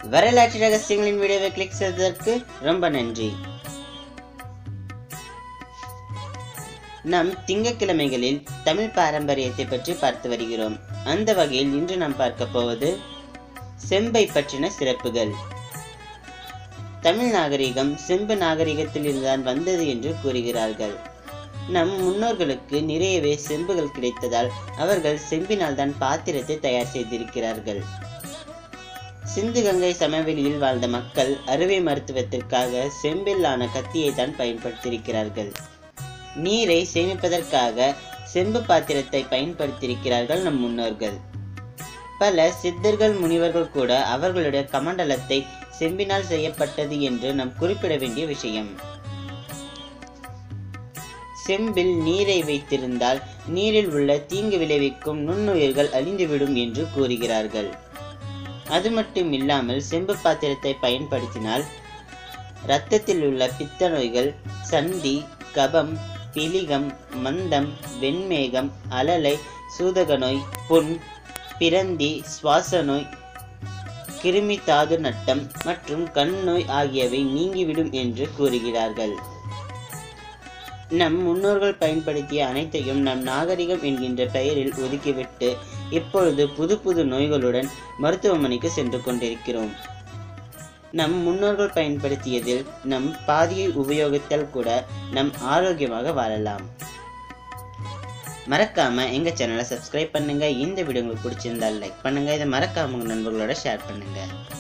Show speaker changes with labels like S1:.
S1: வரலாற்று ரகசியங்களின் வீடியோவை கிளிக் செய்ததற்கு ரொம்ப நன்றி நம் திங்கட்கிழமைகளில் தமிழ் பாரம்பரியத்தை பற்றி பார்த்து வருகிறோம் அந்த வகையில் இன்று நாம் பார்க்க போவது செம்பை பற்றின சிறப்புகள் தமிழ் நாகரிகம் செம்பு நாகரிகத்தில் இருந்துதான் வந்தது என்று கூறுகிறார்கள் நம் முன்னோர்களுக்கு நிறையவே செம்புகள் கிடைத்ததால் அவர்கள் செம்பினால் தான் பாத்திரத்தை தயார் செய்திருக்கிறார்கள் சிந்து கங்கை சமவெளியில் வாழ்ந்த மக்கள் அறுவை மருத்துவத்திற்காக செம்பிலான கத்தியை தான் பயன்படுத்தியிருக்கிறார்கள் நீரை சேமிப்பதற்காக செம்பு பாத்திரத்தை பயன்படுத்தியிருக்கிறார்கள் நம் முன்னோர்கள் பல சித்தர்கள் முனிவர்கள் கூட அவர்களுடைய கமண்டலத்தை செம்பினால் செய்யப்பட்டது என்று நாம் குறிப்பிட வேண்டிய விஷயம் செம்பில் நீரை வைத்திருந்தால் நீரில் உள்ள தீங்கு விளைவிக்கும் நுண்ணுயிர்கள் அழிந்துவிடும் என்று கூறுகிறார்கள் அது மட்டும் இல்லாமல் செம்பு பாத்திரத்தை பயன்படுத்தினால் இரத்தத்தில் உள்ள பித்த நோய்கள் சந்தி கபம் பிலிகம் மந்தம் வெண்மேகம் அலலை சூதக நோய் புண் பிறந்தி சுவாச நோய் கிருமி தாது நட்டம் மற்றும் கண் நோய் ஆகியவை நீங்கிவிடும் என்று கூறுகிறார்கள் நம் முன்னோர்கள் பயன்படுத்திய அனைத்தையும் நம் நாகரிகம் என்கின்ற பெயரில் ஒதுக்கிவிட்டு இப்பொழுது புது புது நோய்களுடன் மருத்துவமனைக்கு சென்று கொண்டிருக்கிறோம் நம் முன்னோர்கள் பயன்படுத்தியதில் நம் பாதியை உபயோகித்தால் கூட நம் ஆரோக்கியமாக வாழலாம் மறக்காம எங்க சேனலை சப்ஸ்கிரைப் பண்ணுங்க இந்த வீடியோ உங்களுக்கு பிடிச்சிருந்தா லைக் பண்ணுங்க இதை மறக்காம உங்க நண்பர்களோட ஷேர் பண்ணுங்க